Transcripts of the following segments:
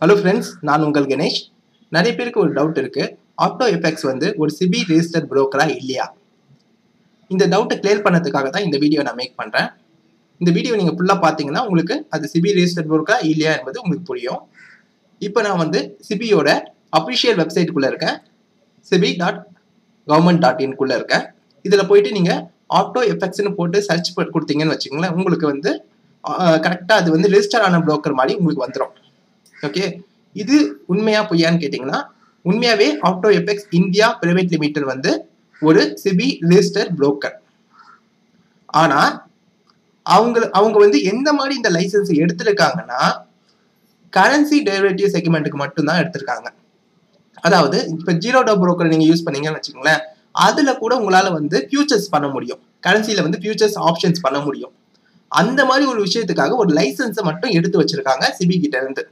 hello friends நான் உங்கள் கணேஷ் நிறைய பேருக்கு ஒரு டவுட் இருக்கு ஆட்டோ எஃபெக்ட்ஸ் வந்து ஒரு சிபி ரெஜிஸ்டர் புரோக்கரா இல்லையா இந்த டவுட்டை கிளியர் பண்ணதுக்காக தான் இந்த வீடியோ நான் மேக் பண்ணுறேன் இந்த வீடியோ நீங்கள் ஃபுல்லாக பார்த்தீங்கன்னா உங்களுக்கு அது சிபி ரெஜிஸ்டர் புரோக்கரா இல்லையா என்பது உங்களுக்கு புரியும் இப்போ நான் வந்து சிபியோட அஃபிஷியல் வெப்சைட்டுக்குள்ளே இருக்கேன் சிபி டாட் கவர்மெண்ட் டாட் இன்குள்ளே இருக்கேன் இதில் போயிட்டு நீங்கள் ஆட்டோ எஃபெக்ட்ஸ்னு போட்டு சர்ச் கொடுத்தீங்கன்னு வச்சுக்கோங்களேன் உங்களுக்கு வந்து கரெக்டாக அது வந்து ரெஜிஸ்டர் ஆன புரோக்கர் மாதிரி உங்களுக்கு வந்துடும் ஓகே இது உண்மையா பொய்யான்னு கேட்டிங்கன்னா உண்மையாவே auto effects India private limited வந்து ஒரு சிபி ரிஜிஸ்டர் புரோக்கர் ஆனா அவங்க அவங்க வந்து எந்த மாதிரி இந்த லைசன்ஸ் எடுத்திருக்காங்கன்னா கரன்சி டெரிவேட்டிவ் செக்மெண்ட்டுக்கு மட்டும்தான் எடுத்திருக்காங்க அதாவது இப்போ ஜீரோ டோ புரோக்கர் நீங்க யூஸ் பண்ணீங்கன்னு வச்சுக்கோங்களேன் அதுல கூட உங்களால வந்து ஃபியூச்சர்ஸ் பண்ண முடியும் கரன்சில வந்து ஃபியூச்சர்ஸ் ஆப்ஷன்ஸ் பண்ண முடியும் அந்த மாதிரி ஒரு விஷயத்துக்காக ஒரு லைசன்ஸை மட்டும் எடுத்து வச்சிருக்காங்க சிபி கிட்ட இருந்து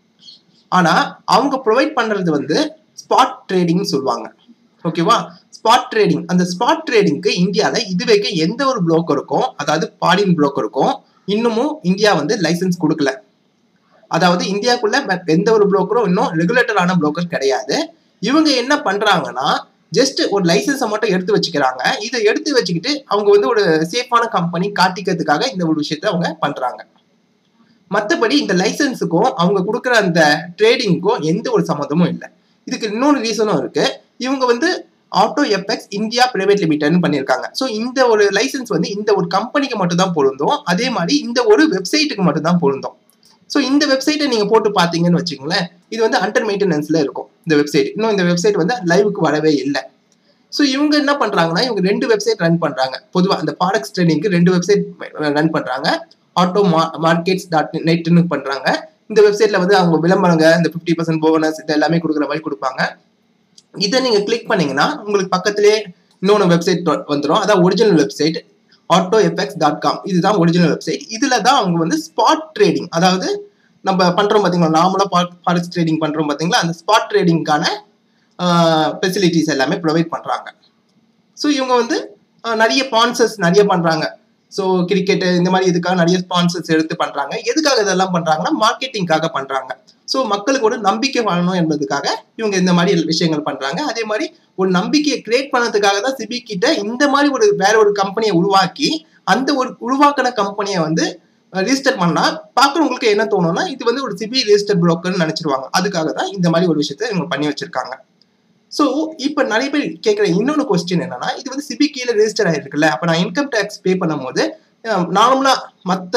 ஆனா அவங்க ப்ரொவைட் பண்றது வந்து ஸ்பாட் ட்ரேடிங் சொல்லுவாங்க ஓகேவா ஸ்பாட் ட்ரேடிங் அந்த ஸ்பாட் ட்ரேடிங்க்கு இந்தியாவில் இது வரைக்கும் எந்த ஒரு புரோக்கருக்கும் அதாவது பாடின் புரோக்கருக்கும் இன்னமும் இந்தியா வந்து லைசன்ஸ் கொடுக்கல அதாவது இந்தியாக்குள்ள எந்த ஒரு புரோக்கரும் இன்னும் ரெகுலேட்டரான புரோக்கர் கிடையாது இவங்க என்ன பண்றாங்கன்னா ஜஸ்ட் ஒரு லைசன்ஸை மட்டும் எடுத்து வச்சுக்கிறாங்க இதை எடுத்து வச்சுக்கிட்டு அவங்க வந்து ஒரு சேஃபான கம்பெனி காட்டிக்கிறதுக்காக இந்த ஒரு விஷயத்த அவங்க பண்றாங்க மற்றபடி இந்த லைசன்ஸுக்கும் அவங்க கொடுக்குற அந்த ட்ரேடிங்க்கும் எந்த ஒரு சம்மந்தமும் இல்லை இதுக்கு இன்னொரு ரீசனும் இருக்கு இவங்க வந்து ஆட்டோ எஃபெக்ட்ஸ் இந்தியா பிரைவேட் லிமிடெட்னு பண்ணியிருக்காங்க ஸோ இந்த ஒரு லைசன்ஸ் வந்து இந்த ஒரு கம்பெனிக்கு மட்டும் தான் பொருந்தும் அதே மாதிரி இந்த ஒரு வெப்சைட்டுக்கு மட்டும் தான் பொருந்தும் ஸோ இந்த வெப்சைட்டை நீங்க போட்டு பார்த்தீங்கன்னு வச்சுங்களேன் இது வந்து அண்டர் மெயின்டெனன்ஸ்ல இருக்கும் இந்த வெப்சைட் இன்னும் இந்த வெப்சைட் வந்து லைவுக்கு வரவே இல்லை ஸோ இவங்க என்ன பண்றாங்கன்னா இவங்க ரெண்டு வெப்சைட் ரன் பண்றாங்க பொதுவாக அந்த ப்ராடக்ட் ட்ரேடிங்க்கு ரெண்டு வெப்சைட் ரன் பண்றாங்க ஆட்டோ மார்க்கெட்ஸ் டாட் நெட்னு பண்றாங்க இந்த வெப்சைட்ல வந்து அவங்க விளம்பரங்க இந்த ஃபிஃப்டி பர்சன்ட் போனஸ் இது எல்லாமே கொடுக்குற மாதிரி கொடுப்பாங்க இதை நீங்க கிளிக் பண்ணீங்கன்னா உங்களுக்கு பக்கத்திலே இன்னொன்று வெப்சைட் வந்துடும் அதான் original website auto effects dot com இதுதான் ஒரிஜினல் வெப்சைட் இதுல தான் அவங்க வந்து ஸ்பாட் ட்ரேடிங் அதாவது நம்ம பண்றோம் பாத்தீங்களா நார்மலா ஃபாரெக்ஸ் ட்ரேடிங் பண்றோம் பாத்தீங்களா அந்த ஸ்பாட் ட்ரேடிங்கான ஃபெசிலிட்டிஸ் எல்லாமே ப்ரொவைட் பண்றாங்க ஸோ இவங்க வந்து நிறைய ஸ்பான்சர்ஸ் நிறைய பண்றாங்க ஸோ கிரிக்கெட்டு இந்த மாதிரி இதுக்காக நிறைய ஸ்பான்சர்ஸ் எடுத்து பண்றாங்க எதுக்காக இதெல்லாம் பண்றாங்கன்னா மார்க்கெட்டிங்காக பண்றாங்க ஸோ மக்களுக்கு ஒரு நம்பிக்கை வாழணும் என்பதுக்காக இவங்க இந்த மாதிரி விஷயங்கள் பண்றாங்க அதே மாதிரி ஒரு நம்பிக்கையை கிரியேட் பண்ணதுக்காக தான் சிபி கிட்ட இந்த மாதிரி ஒரு வேற ஒரு கம்பெனியை உருவாக்கி அந்த ஒரு உருவாக்கின கம்பெனியை வந்து ரிஜிஸ்டர் பண்ணா பார்க்குறவங்களுக்கு என்ன தோணும்னா இது வந்து ஒரு சிபி ரிஜிஸ்டர் புரோக்கர்னு நினைச்சிருவாங்க அதுக்காக தான் இந்த மாதிரி ஒரு விஷயத்த இவங்க பண்ணி வச்சிருக்காங்க ஸோ இப்போ நிறைய பேர் கேட்குற இன்னொன்று கொஸ்டின் என்னன்னா இது வந்து சிபி கீழே ரெஜிஸ்டர் ஆயிருக்குல்ல அப்போ நான் இன்கம் டேக்ஸ் பே பண்ணும்போது நார்மலாக மற்ற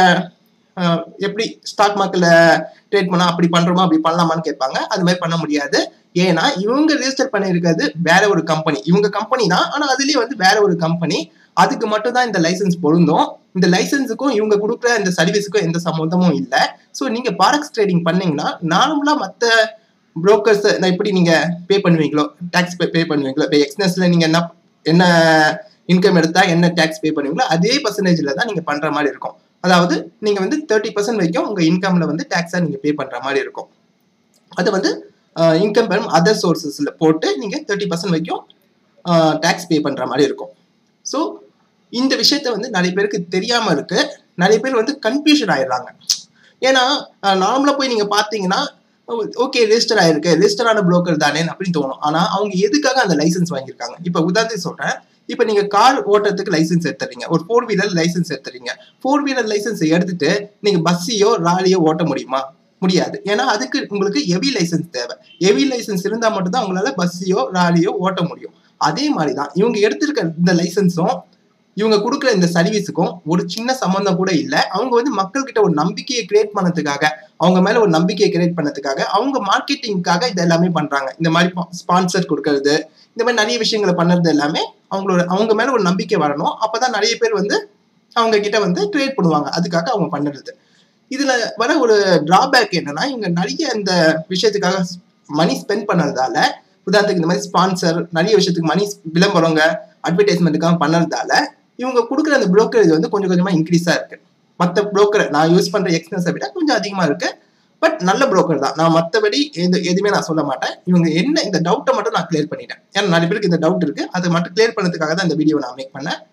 எப்படி ஸ்டாக் மார்க்கெட்ல ட்ரேட் பண்ணா அப்படி பண்றோமா அப்படி பண்ணலாமான்னு கேட்பாங்க அது மாதிரி பண்ண முடியாது ஏன்னா இவங்க ரெஜிஸ்டர் பண்ணியிருக்கிறது வேற ஒரு கம்பெனி இவங்க கம்பெனி தான் ஆனால் அதுலேயே வந்து வேற ஒரு கம்பெனி அதுக்கு மட்டும் தான் இந்த லைசன்ஸ் பொருந்தும் இந்த லைசன்ஸுக்கும் இவங்க கொடுக்குற இந்த சர்வீஸுக்கும் எந்த சம்மந்தமும் இல்லை ஸோ நீங்க பாரக்ஸ் ட்ரேடிங் பண்ணீங்கன்னா நார்மலா மற்ற புரோக்கர்ஸ் எப்படி நீங்க பே பண்ணுவீங்களோ டேக்ஸ் பே பண்ணுவீங்களோ இப்போ எக்ஸ்னஸ்ல நீங்க என்ன என்ன இன்கம் எடுத்தா என்ன டேக்ஸ் பே பண்ணுவீங்களோ அதே பர்சன்டேஜ்ல தான் நீங்க பண்ற மாதிரி இருக்கும் அதாவது நீங்க வந்து தேர்ட்டி பர்சன்ட் வரைக்கும் உங்க இன்கம்ல வந்து டேக்ஸா நீங்க பே பண்ற மாதிரி இருக்கும் அது வந்து இன்கம் பெரும் அதர் சோர்சஸ்ல போட்டு நீங்க தேர்ட்டி பர்சன்ட் வரைக்கும் டேக்ஸ் பே பண்ற மாதிரி இருக்கும் ஸோ இந்த விஷயத்த வந்து நிறைய பேருக்கு தெரியாம இருக்கு நிறைய பேர் வந்து கன்ஃபியூஷன் ஆயிடுறாங்க ஏன்னா நார்மலா போய் நீங்க பாத்தீங்கன்னா ஓகே ரெஜிஸ்டர் ஆயிருக்கு ரெஜிஸ்டர் ஆன புரோக்கர் தானே அப்படின்னு தோணும் ஆனா அவங்க எதுக்காக அந்த லைசன்ஸ் வாங்கியிருக்காங்க இப்ப உதாரணத்துக்கு சொல்றேன் இப்ப நீங்க கார் ஓட்டுறதுக்கு லைசன்ஸ் எடுத்துறீங்க ஒரு ஃபோர் வீலர் லைசன்ஸ் எடுத்துறீங்க ஃபோர் வீலர் லைசன்ஸ் எடுத்துட்டு நீங்க பஸ்ஸையோ ராலியோ ஓட்ட முடியுமா முடியாது ஏன்னா அதுக்கு உங்களுக்கு ஹெவி லைசன்ஸ் தேவை ஹெவி லைசன்ஸ் இருந்தா மட்டும்தான் உங்களால பஸ்ஸையோ ராலியோ ஓட்ட முடியும் அதே மாதிரி தான் இவங்க எடுத்திருக்க இந்த லைசன்ஸும் இவங்க கொடுக்குற இந்த சர்வீஸுக்கும் ஒரு சின்ன சம்பந்தம் கூட இல்லை அவங்க வந்து மக்கள்கிட்ட ஒரு நம்பிக்கையை கிரியேட் பண்ணதுக்காக அவங்க மேல ஒரு நம்பிக்கையை கிரியேட் பண்ணதுக்காக அவங்க மார்க்கெட்டிங்காக இது எல்லாமே பண்றாங்க இந்த மாதிரி ஸ்பான்சர் கொடுக்கறது இந்த மாதிரி நிறைய விஷயங்களை பண்ணுறது எல்லாமே அவங்களோட அவங்க மேல ஒரு நம்பிக்கை வரணும் அப்பதான் நிறைய பேர் வந்து அவங்க கிட்ட வந்து ட்ரேட் பண்ணுவாங்க அதுக்காக அவங்க பண்ணுறது இதுல வர ஒரு டிராபேக் என்னன்னா இவங்க நிறைய இந்த விஷயத்துக்காக மணி ஸ்பெண்ட் பண்ணறதால உதாரணத்துக்கு இந்த மாதிரி ஸ்பான்சர் நிறைய விஷயத்துக்கு மணி விளம்பரங்க அட்வர்டைஸ்மெண்ட்டுக்காக பண்ணறதால இவங்க கொடுக்குற அந்த புரோக்கரேஜ் வந்து கொஞ்சம் கொஞ்சமா இன்க்ரீஸா இருக்கு மற்ற புரோக்கர் நான் யூஸ் பண்ற எக்ஸ்பென்ஸை விட கொஞ்சம் அதிகமா இருக்கு பட் நல்ல புரோக்கர் தான் நான் மற்றபடி எது எதுவுமே நான் சொல்ல மாட்டேன் இவங்க என்ன இந்த டவுட்டை மட்டும் நான் கிளியர் பண்ணிட்டேன் ஏன்னா நிறைய பேருக்கு இந்த டவுட் இருக்கு அதை மட்டும் கிளியர் பண்ணதுக்காக தான் இந்த வீடியோ நான் மேக் பண்ணேன்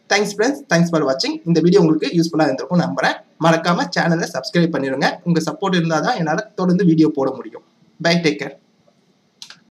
தேங்க்ஸ் ஃப்ரெண்ட்ஸ் தேங்க்ஸ் ஃபார் வாட்சிங் இந்த வீடியோ உங்களுக்கு யூஸ்ஃபுல்லாக இருந்திருக்கும் நம்புறேன் மறக்காம சேனலை சப்ஸ்கிரைப் பண்ணிடுங்க உங்க சப்போர்ட் இருந்தால் தான் என்னால் தொடர்ந்து வீடியோ போட முடியும் பை டேக் கேர்